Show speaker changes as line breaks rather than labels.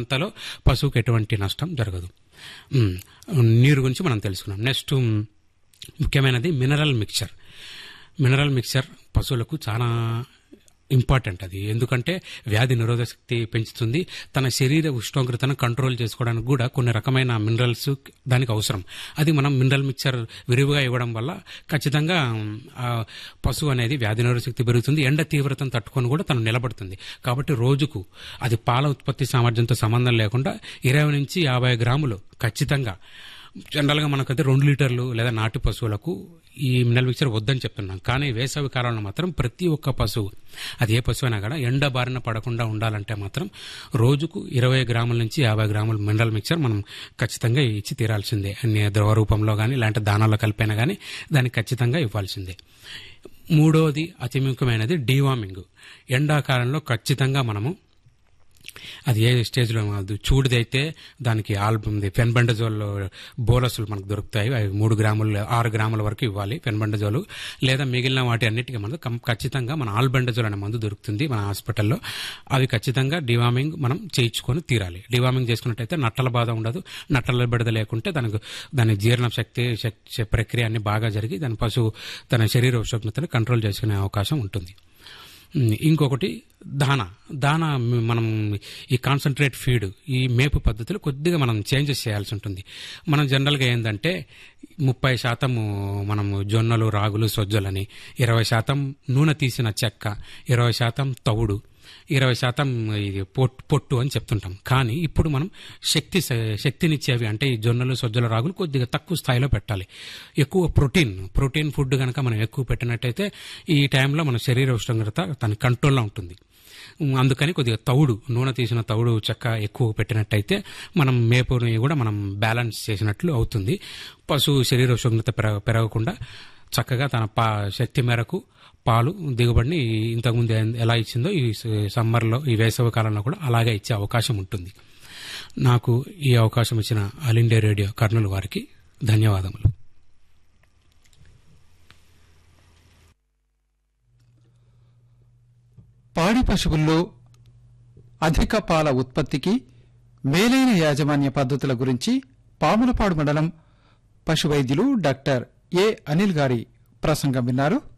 అంతలో పశువుకి ఎటువంటి నష్టం జరగదు ఉమ్, నీరు గురించి మనం తెలుసుకున్నాం నెక్స్ట్ ఉమ్, ముఖ్యమైనది మినరల్ మిక్చర్ మినరల్ మిక్చర్ పశువులకు చాలా ఇంపార్టెంట్ అది ఎందుకంటే వ్యాధి నిరోధక శక్తి పెంచుతుంది తన శరీర ఉష్ణోగ్రతను కంట్రోల్ చేసుకోవడానికి కూడా కొన్ని రకమైన మినరల్స్ దానికి అవసరం అది మనం మినరల్ మిక్చర్ విరివిగా ఇవ్వడం వల్ల ఖచ్చితంగా ఆ, పశువు అనేది వ్యాధి నిరోధక శక్తి పెరుగుతుంది ఎండ తీవ్రతను తట్టుకొని కూడా తను నిలబడుతుంది కాబట్టి రోజుకు అది పాల ఉత్పత్తి సామర్థ్యంతో సంబంధం లేకుండా ఇరవై నుంచి యాభై గ్రాములు ఖచ్చితంగా జనరల్గా మనకైతే రెండు లీటర్లు లేదా నాటు పశువులకు ఈ మినరల్ మిక్చర్ వద్దని చెప్తున్నాం కానీ వేసవి కాలంలో మాత్రం ప్రతి ఒక్క పశువు అది ఏ పశువు అయినా కూడా ఎండ బారిన పడకుండా ఉండాలంటే మాత్రం రోజుకు ఇరవై గ్రాముల నుంచి యాభై గ్రాముల మినరల్ మిక్చర్ మనం ఖచ్చితంగా ఇచ్చి తీరాల్సిందే అన్ని ద్రవ రూపంలో కానీ ఇలాంటి దానాల్లో కలిపైనా కానీ దానికి ఖచ్చితంగా ఇవ్వాల్సిందే మూడోది అతి ముఖ్యమైనది డీవార్మింగ్ ఎండాకాలంలో ఖచ్చితంగా మనము అది ఏ స్టేజ్లో అది చూడిదైతే దానికి ఆల్బమ్ ఫెన్బండజోల్ బోలస్లు మనకు దొరుకుతాయి అవి మూడు గ్రాములు ఆరు గ్రాముల వరకు ఇవ్వాలి ఫెన్బండజోలు లేదా మిగిలిన వాటి అన్నిటికీ మనకు కం- ఖచ్చితంగా మన ఆల్బెండజోల్ అనే మందు దొరుకుతుంది మన హాస్పిటల్లో అవి ఖచ్చితంగా డివార్మింగ్ మనం చేయించుకొని తీరాలి డివార్మింగ్ చేసుకున్నట్టయితే నట్టల బాధ ఉండదు నట్టల బిడద లేకుంటే దానికి దాని జీర్ణ శక్తి శక్- ప్రక్రియ అన్ని బాగా జరిగి దాని పశువు తన శరీర ఉష్ణోగ్రతను కంట్రోల్ చేసుకునే అవకాశం ఉంటుంది ఉమ్, ఇంకొకటి దాన దాన మ్, మనం ఈ కాన్సన్ట్రేట్ ఫీడ్ ఈ మేపు పద్ధతిలో కొద్దిగా మనం చేంజెస్ చేయాల్సి ఉంటుంది మనం జనరల్గా ఏంటంటే ముప్పై శాతం మనము జొన్నలు రాగులు సొజ్జలని ఇరవై శాతం నూనె తీసిన చెక్క ఇరవై శాతం తవుడు ఇరవై శాతం ఇది పొట్టు పొట్టు అని చెప్తుంటాం కానీ ఇప్పుడు మనం శక్తి శక్తినిచ్చేవి అంటే ఈ జొన్నలు సొజ్జల రాగులు కొద్దిగా తక్కువ స్థాయిలో పెట్టాలి ఎక్కువ ప్రోటీన్ ప్రోటీన్ ఫుడ్ కనుక మనం ఎక్కువ పెట్టినట్టయితే ఈ టైంలో మన శరీర ఉష్ణోగ్రత తన కంట్రోల్లో ఉంటుంది ఉమ్, అందుకని కొద్దిగా తౌడు నూనె తీసిన తౌడు చెక్క ఎక్కువ పెట్టినట్టయితే మనం మేపుని కూడా మనం బ్యాలెన్స్ చేసినట్లు అవుతుంది పశువు శరీర ఉష్ణోగ్రత పెరగ పెరగకుండా చక్కగా తన పా శక్తి మేరకు పాలు దిగుబడిని ఇంతకుముందు ఎ- ఎలా ఇచ్చిందో ఈ స- సమ్మర్లో ఈ వేసవి కాలంలో కూడా అలాగే ఇచ్చే అవకాశం ఉంటుంది నాకు ఈ అవకాశం ఇచ్చిన ఆల్ ఇండియా రేడియో కర్నూలు వారికి ధన్యవాదములు
పాడి పశువుల్లో అధిక పాల ఉత్పత్తికి మేలైన యాజమాన్య పద్ధతుల గురించి పాములపాడు మండలం పశు వైద్యులు డాక్టర్ ఏ అనిల్ గారి ప్రసంగం విన్నారు